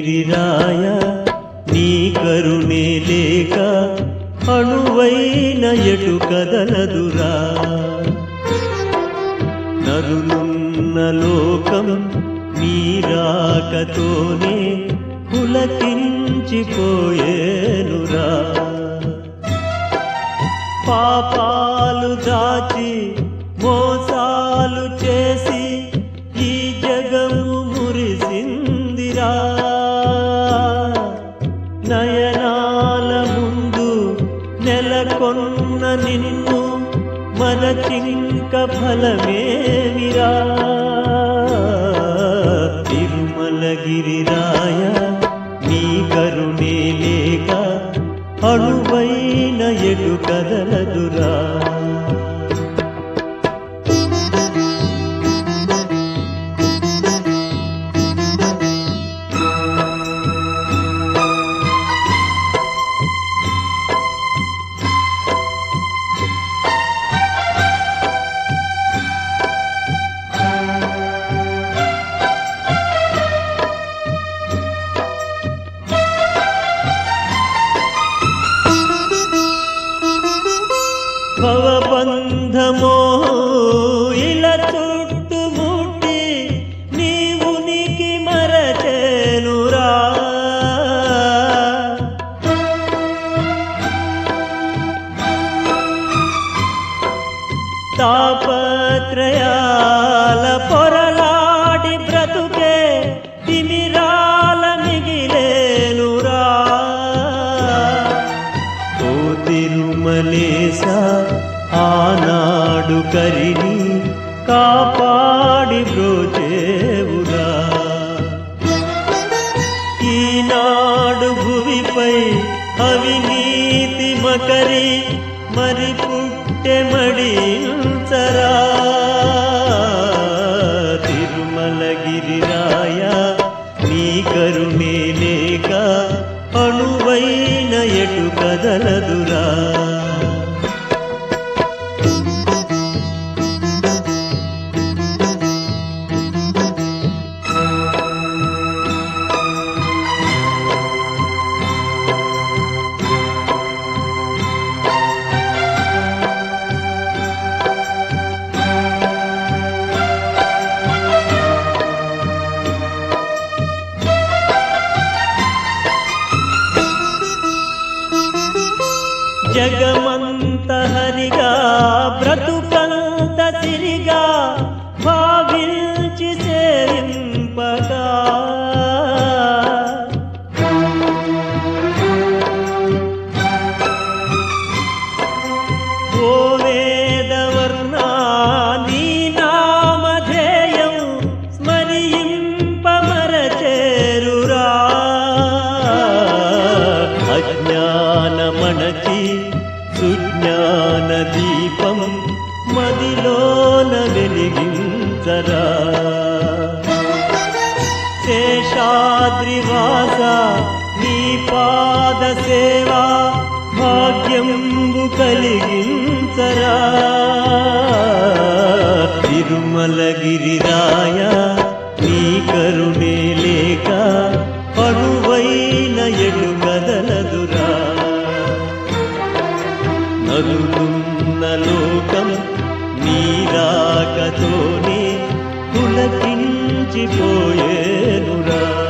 తిరుమలగిరిరాయ నీ కరుణే లేక అణువైన ఎటు కదలదురా నరులున్న లోకం నీ రాకతోనే పులకించిపోయేనురా పాపాలు దాచి మోసాలు చేసి ఈ జగము మురిసిందిరా నయనాల ముందు నెలకొన్న నిన్ను మనచింక ఫలమేమిరా తిరుమలగిరిరాయ నీ కరుణే లేక అణువైన ఎటు కదలదురా భవబంధమో ఇలా చుట్టుముట్టి నీ ఉనికి మరచేనురా తాపత్రయాల పొరలాడి బ్రతుకే తిమిరాల మిగిలేనురా ఓ తిరుమలేశ ఆనాడు కరిని కాపాడి బ్రోచేవురా ఈనాడు భువిపై అవినీతి మకరి మరి పుట్టె మడించరా తిరుమలగిరిరాయ నీ కరుణే లేక అణువైన ఎటు కదలదురా జగమంత హరిగా బ్రతుకంత సిరిగా భావించి సేవింపగా ఓ వేదవర్ణ నీ నామధేయం స్మరింపమరచేరురా అజ్ఞానమణచి సుజ్ఞాన దీపం మదిలోన వెలిగించరా శేషాద్రివాస నీ పాద సేవా భాగ్యంబు కలిగించరా తిరుమలగిరిరాయ నీ కరుణే లేక అణువైన ఎటు కదలదురా నలుగున్న లోకం నీరాకతోనే పులకించిపోయేనురా